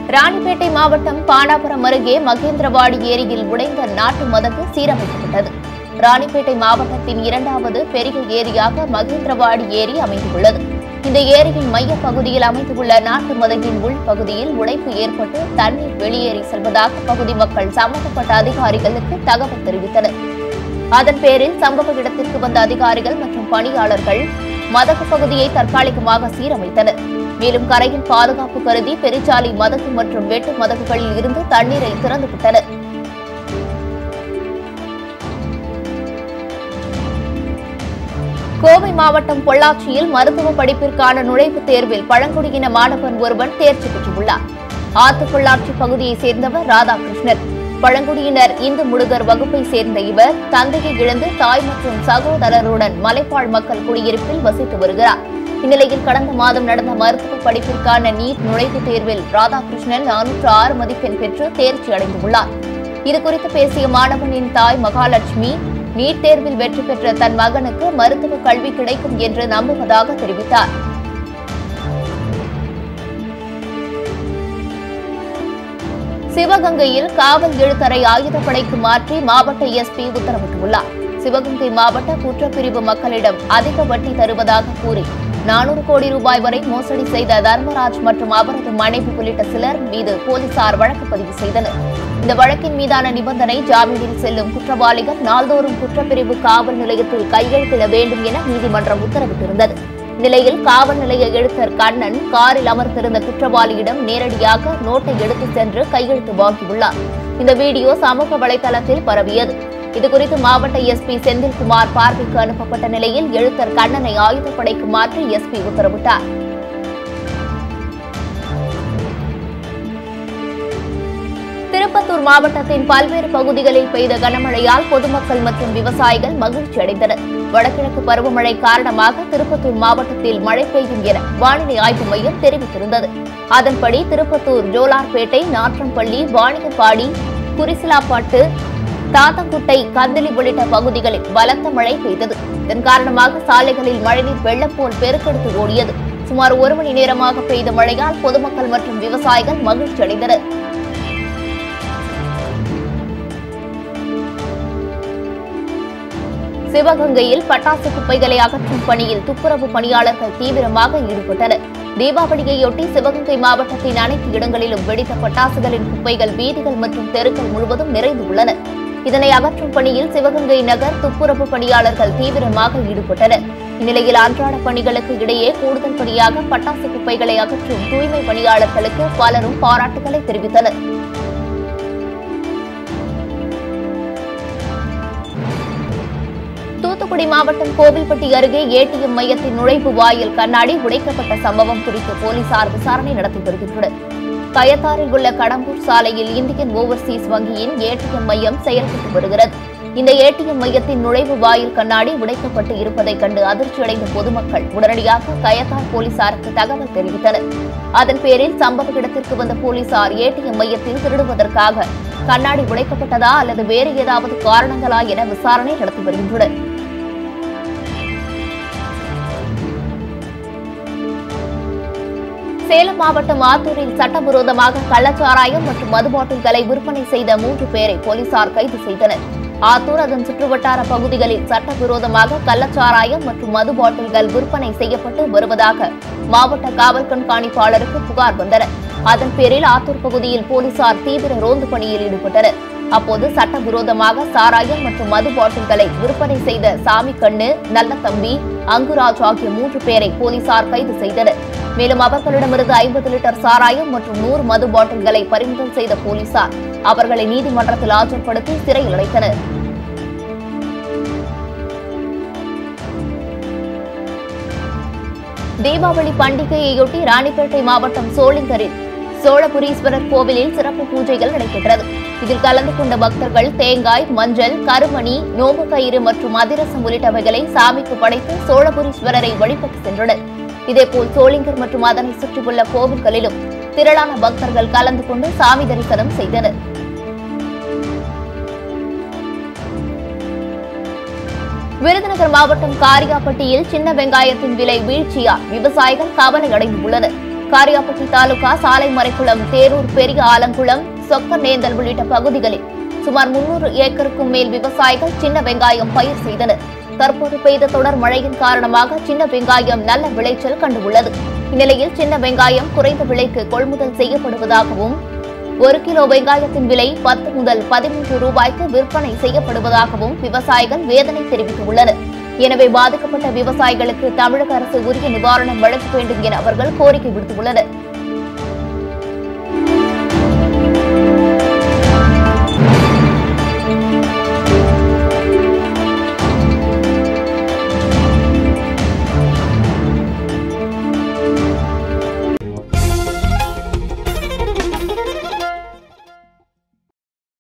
ராணிப்பேட்டை மாவட்டம் பானாபுரம் அருகே மகேந்திரவாடி ஏரியில் உடைந்த நாட்டு மதகு சீரமைக்கப்பட்டது ராணிப்பேட்டை மாவட்டத்தின் இரண்டாவது பெரிய ஏரியாக மகேந்திரவாடி ஏரி அமைந்துள்ளது இந்த ஏரியின் மைய பகுதியில் அமைந்துள்ள நாட்டு மதகின் உள்பகுதியில் உடைப்பு ஏற்பட்டு தண்ணீர் வெளியேறி செல்வதாக பகுதி மக்கள் சம்பந்தப்பட்ட அதிகாரிகளுக்கு தகவல் தெரிவித்தனர் அதன் பேரில் சம்பவ இடத்திற்கு வந்த அதிகாரிகள் மற்றும் பணியாளர்கள் மதகு பகுதியை தற்காலிகமாக சீரமைத்தனர் மேலும் கரையின் பாதுகாப்பு கருதி பெருச்சாலை மதகு மற்றும் வெட்டு மதகுகளில் இருந்து தண்ணீரை திறந்து விட்டனர் கோவை மாவட்டம் பொள்ளாச்சியில் மருத்துவ படிப்பிற்கான நுழைவுத் தேர்வில் பழங்குடியின மாணவன் ஒருவன் தேர்ச்சி பெற்றுள்ளார் ஆத்து பொள்ளாச்சி பகுதியைச் சேர்ந்தவர் ராதாகிருஷ்ணன் பழங்குடியினர் இந்து முடுகர் வகுப்பை சேர்ந்த இவர் தந்தையை இழந்து தாய் மற்றும் சகோதரருடன் மலைப்பாழ் மக்கள் குடியிருப்பில் வசித்து வருகிறார் இந்நிலையில் கடந்த மாதம் நடந்த மருத்துவ படிப்பிற்கான நீட் நுழைவுத் தேர்வில் ராதாகிருஷ்ணன் நானூற்று ஆறு மதிப்பெண் பெற்று தேர்ச்சி அடைந்துள்ளார் இதுகுறித்து பேசிய மாணவனின் தாய் மகாலட்சுமி நீட் தேர்வில் வெற்றி பெற்ற தன் மகனுக்கு மருத்துவ கல்வி கிடைக்கும் என்று நம்புவதாக தெரிவித்தார் சிவகங்கையில் காவல் எழுத்தரை ஆயுதப்படைக்கு மாற்றி மாவட்ட எஸ்பி உத்தரவிட்டுள்ளார் சிவகங்கை மாவட்ட குற்றப்பிரிவு மக்களிடம் அதிக வட்டி தருவதாக கூறி நானூறு கோடி ரூபாய் வரை மோசடி செய்த தர்மராஜ் மற்றும் அவரது மனைவி உள்ளிட்ட சிலர் மீது போலீசார் வழக்கு பதிவு செய்தனர் இந்த வழக்கின் மீதான நிபந்தனை ஜாமீனில் செல்லும் குற்றவாளிகள் நாள்தோறும் குற்றப்பிரிவு காவல் நிலையத்தில் கையெழுத்திட வேண்டும் என நீதிமன்றம் உத்தரவிட்டிருந்தது நிலையில் காவல் நிலைய எழுத்தர் கண்ணன் காரில் அமர்ந்திருந்த குற்றவாளியிடம் நேரடியாக நோட்டை எடுத்துச் சென்று கையெழுத்து வாங்கியுள்ளார் இந்த வீடியோ சமூக வலைதளத்தில் பரவியது இதுகுறித்து மாவட்ட எஸ்பி செந்தில்குமார் பார்வைக்கு அனுப்பப்பட்ட நிலையில் எழுத்தர் கண்ணனை ஆயுதப்படைக்கு மாற்றி எஸ்பி உத்தரவிட்டார் திருப்பத்தூர் மாவட்டத்தின் பல்வேறு பகுதிகளில் பெய்த கனமழையால் பொதுமக்கள் மற்றும் விவசாயிகள் மகிழ்ச்சி அடைந்தனர் வடகிழக்கு பருவமழை காரணமாக திருப்பத்தூர் மாவட்டத்தில் மழை பெய்யும் என வானிலை ஆய்வு மையம் தெரிவித்திருந்தது அதன்படி திருப்பத்தூர் ஜோலார்பேட்டை நாற்றம்பள்ளி வாணியப்பாடி குறிசிலாப்பாட்டு தாத்தங்குட்டை கந்தளி உள்ளிட்ட பகுதிகளில் பலத்த மழை பெய்தது இதன் காரணமாக சாலைகளில் மழைநீர் வெள்ளம் போல் பெருக்கெடுத்து ஓடியது சுமார் ஒரு மணி நேரமாக பெய்த மழையால் பொதுமக்கள் மற்றும் விவசாயிகள் மகிழ்ச்சி அடைந்தனர் சிவகங்கையில் பட்டாசு குப்பைகளை அகற்றும் பணியில் துப்புரவு பணியாளர்கள் தீவிரமாக ஈடுபட்டனர் தீபாவளியையொட்டி சிவகங்கை மாவட்டத்தின் அனைத்து இடங்களிலும் வெடித்த பட்டாசுகளின் குப்பைகள் வீதிகள் மற்றும் தெருக்கள் முழுவதும் நிறைந்துள்ளன இதனை அகற்றும் பணியில் சிவகங்கை நகர் துப்புரவு பணியாளர்கள் தீவிரமாக ஈடுபட்டனர் இந்நிலையில் அன்றாட பணிகளுக்கு இடையே கூடுதல் பணியாக பட்டாசு குப்பைகளை அகற்றும் தூய்மை பணியாளர்களுக்கு பலரும் பாராட்டுகளை தெரிவித்தனர் தூத்துக்குடி மாவட்டம் கோவில்பட்டி அருகே ஏடிஎம் மையத்தின் நுழைவு வாயில் கண்ணாடி உடைக்கப்பட்ட சம்பவம் குறித்து போலீசார் விசாரணை நடத்தி வருகின்றனர் கயத்தாரில் உள்ள கடம்பூர் சாலையில் இந்தியன் ஓவர்சீஸ் வங்கியின் ஏடிஎம் மையம் செயல்பட்டு வருகிறது இந்த ஏடிஎம் மையத்தின் நுழைவு வாயில் கண்ணாடி உடைக்கப்பட்டு இருப்பதைக் கண்டு அதிர்ச்சியடைந்த பொதுமக்கள் உடனடியாக கயத்தார் போலீசாருக்கு தகவல் தெரிவித்தனர் அதன் பேரில் சம்பவ இடத்திற்கு வந்த போலீசார் ஏடிஎம் மையத்தில் திருடுவதற்காக கண்ணாடி உடைக்கப்பட்டதா அல்லது வேறு ஏதாவது காரணங்களா என விசாரணை நடத்தி வருகின்றனர் சேலம் மாவட்டம் ஆத்தூரில் சட்டவிரோதமாக கள்ளச்சாராயம் மற்றும் மது பாட்டில்களை விற்பனை செய்த மூன்று பேரை போலீசார் கைது செய்தனர் ஆத்தூர் அதன் சுற்றுவட்டார பகுதிகளில் சட்டவிரோதமாக கள்ளச்சாராயம் மற்றும் மது பாட்டில்கள் விற்பனை செய்யப்பட்டு வருவதாக மாவட்ட காவல் கண்காணிப்பாளருக்கு புகார் வந்தன அதன் பேரில் ஆத்தூர் பகுதியில் போலீசார் தீவிர ரோந்து பணியில் ஈடுபட்டனர் அப்போது சட்டவிரோதமாக சாராயம் மற்றும் மது பாட்டில்களை விற்பனை செய்த சாமி கண்ணு நல்ல தம்பி அங்குராஜ் ஆகிய மூன்று பேரை போலீசார் கைது செய்தனர் மேலும் அவர்களிடமிருந்து ஐம்பது லிட்டர் சாராயம் மற்றும் நூறு மது பாட்டில்களை பறிமுதல் செய்த போலீசார் அவர்களை நீதிமன்றத்தில் ஆஜர்படுத்தி சிறையில் அடைத்தனர் தீபாவளி பண்டிகையையொட்டி ராணிப்பேட்டை மாவட்டம் சோளிங்கரில் சோழபுரீஸ்வரர் கோவிலில் சிறப்பு பூஜைகள் நடைபெற்றது இதில் கலந்து கொண்ட பக்தர்கள் தேங்காய் மஞ்சள் கருமணி நோம்பு கயிறு மற்றும் அதிரசம் உள்ளிட்டவைகளை சாமிக்கு படைத்து சோழபுரீஸ்வரரை வழிபட்டு சென்றனர் இதேபோல் சோளிங்கர் மற்றும் அதனை சுற்றியுள்ள கோவில்களிலும் திரளான பக்தர்கள் கலந்து கொண்டு சாமி தரிசனம் செய்தனர் விருதுநகர் மாவட்டம் காரியாப்பட்டியில் சின்ன வெங்காயத்தின் விலை வீழ்ச்சியால் விவசாயிகள் கவலை அடைந்துள்ளனர் காரியாப்பட்டி தாலுகா சாலைமறைக்குளம் தேரூர் பெரிய ஆலங்குளம் சொக்கநேந்தல் உள்ளிட்ட பகுதிகளில் சுமார் முன்னூறு ஏக்கருக்கும் மேல் விவசாயிகள் சின்ன வெங்காயம் பயிர் செய்தனர் தற்போது பெய்த தொடர் மழையின் காரணமாக சின்ன வெங்காயம் நல்ல விளைச்சல் கண்டுள்ளது இந்நிலையில் சின்ன வெங்காயம் குறைந்த விலைக்கு கொள்முதல் செய்யப்படுவதாகவும் ஒரு கிலோ வெங்காயத்தின் விலை பத்து முதல் பதிமூன்று ரூபாய்க்கு விற்பனை செய்யப்படுவதாகவும் விவசாயிகள் வேதனை தெரிவித்துள்ளனர் எனவே பாதிக்கப்பட்ட விவசாயிகளுக்கு தமிழக அரசு உரிய நிவாரணம் வழங்க வேண்டும் என அவர்கள் கோரிக்கை விடுத்துள்ளனர்